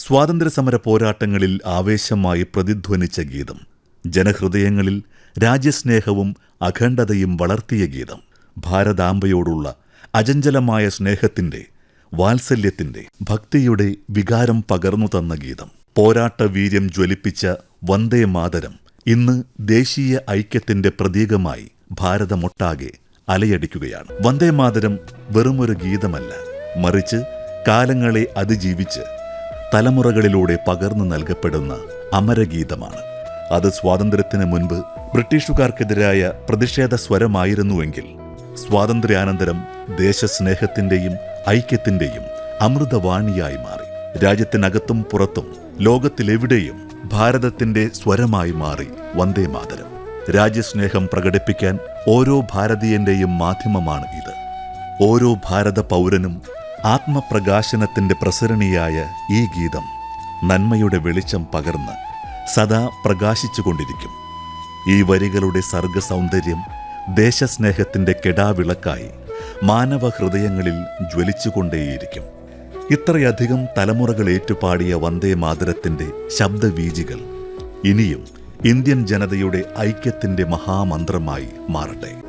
സ്വാതന്ത്ര്യസമര പോരാട്ടങ്ങളിൽ ആവേശമായി പ്രതിധ്വനിച്ച ഗീതം ജനഹൃദയങ്ങളിൽ രാജ്യസ്നേഹവും അഖണ്ഡതയും വളർത്തിയ ഗീതം ഭാരതാംബയോടുള്ള അചഞ്ചലമായ സ്നേഹത്തിന്റെ വാത്സല്യത്തിന്റെ ഭക്തിയുടെ വികാരം പകർന്നു തന്ന ഗീതം പോരാട്ട വീര്യം ജ്വലിപ്പിച്ച വന്ദേ മാതരം ഇന്ന് ദേശീയ ഐക്യത്തിന്റെ പ്രതീകമായി ഭാരതമൊട്ടാകെ അലയടിക്കുകയാണ് വന്ദേ മാതരം വെറുമൊരു ഗീതമല്ല മറിച്ച് കാലങ്ങളെ അതിജീവിച്ച് തലമുറകളിലൂടെ പകർന്നു നൽകപ്പെടുന്ന അമരഗീതമാണ് അത് സ്വാതന്ത്ര്യത്തിന് മുൻപ് ബ്രിട്ടീഷുകാർക്കെതിരായ പ്രതിഷേധ സ്വരമായിരുന്നുവെങ്കിൽ സ്വാതന്ത്ര്യാനന്തരം ദേശസ്നേഹത്തിന്റെയും ഐക്യത്തിന്റെയും അമൃതവാണിയായി മാറി രാജ്യത്തിനകത്തും പുറത്തും ലോകത്തിലെവിടെയും ഭാരതത്തിന്റെ സ്വരമായി മാറി വന്ദേ മാതരം രാജ്യസ്നേഹം പ്രകടിപ്പിക്കാൻ ഓരോ ഭാരതീയന്റെയും മാധ്യമമാണ് ഇത് ഓരോ ഭാരത പൗരനും ആത്മപ്രകാശനത്തിന്റെ പ്രസരണിയായ ഈ ഗീതം നന്മയുടെ വെളിച്ചം പകർന്ന് സദാ പ്രകാശിച്ചുകൊണ്ടിരിക്കും ഈ വരികളുടെ സർഗസൗന്ദര്യം ദേശസ്നേഹത്തിന്റെ കെടാവിളക്കായി മാനവ ഹൃദയങ്ങളിൽ ജ്വലിച്ചുകൊണ്ടേയിരിക്കും ഇത്രയധികം തലമുറകൾ ഏറ്റുപാടിയ വന്ദേ മാതരത്തിന്റെ ശബ്ദവീജികൾ ഇനിയും ഇന്ത്യൻ ജനതയുടെ ഐക്യത്തിന്റെ മഹാമന്ത്രമായി മാറട്ടെ